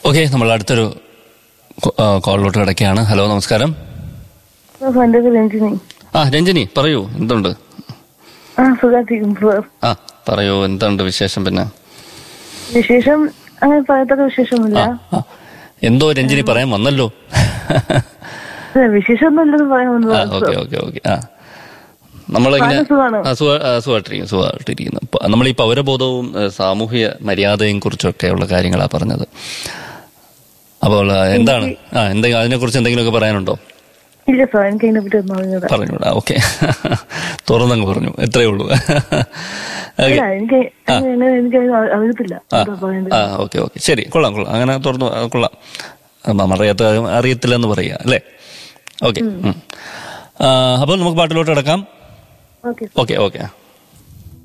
Okay നമ്മൾ അടുത്തൊരു കോ- ആ, കോളിലോട്ട് കിടക്കുകയാണ് ഹലോ നമസ്കാരം എന്റെ പേര് രഞ്ജിനി ആ രഞ്ജിനി പറയൂ എന്തുണ്ട് ആ സുഖായിരിക്കും സാർ ആ പറയൂ എന്തുണ്ട് വിശേഷം പിന്നെ വിശേഷം അങ്ങനെ പറയത്തക്ക വിശേഷമൊന്നുമില്ല ആ, ആ. എന്തോ രഞ്ജിനി പറയാൻ വന്നല്ലോ അതെ, വിശേഷമൊന്നുമില്ലെന്ന് പറയാൻ ആ വന്നതാണ് ഓക്കെ സാർ. ഓക്കെ ഓക്കെ ആ നമ്മളിങ്ങനെ വളരെ സുഖാണോ? ആ, സുഖ- ആ, സുഖമായിട്ടിരിക്കുന്നു സുഖമായിട്ടിരിക്കുന്നു പ- നമ്മൾ ഈ പൗരബോധവും ഏ, സാമൂഹ്യ മര്യാദയും കുറിച്ചൊക്കെയുള്ള കാര്യങ്ങളാണ് പറഞ്ഞത് അപ്പോൾ ആ, എന്താണ് ആ എന്തെങ്കിലും അതിനെക്കുറിച്ച് എന്തെങ്കിലുമൊക്കെ പറയാനുണ്ടോ ഇല്ല സാർ എനിക്ക് അതിനെ പറ്റി ഒന്നും അറിഞ്ഞൂടാ പറഞ്ഞൂടാ ഓക്കെ തുറന്നങ്ങ് പറഞ്ഞു എത്രയേ ഉള്ളൂ ഓക്കെ ഇല്ല എനിക്ക് അങ്ങനെ എനിക്ക് അത് അറിയത്തില്ല ആ എന്താ പറയണ്ടത് ആ ഓക്കെ ഓക്കെ ശരി കൊള്ളാം കൊള്ളാം അങ്ങനെ തുറന്നു ആ, കൊള്ളാം നമ്മളറിയാത്ത അറിയത്തില്ലെന്ന് പറയുക അല്ലേ ഓക്കെ അപ്പോൾ നമുക്ക് പാട്ടിലോട്ട് കിടക്കാം ഓക്കെ ഓക്കെ ഓക്കെ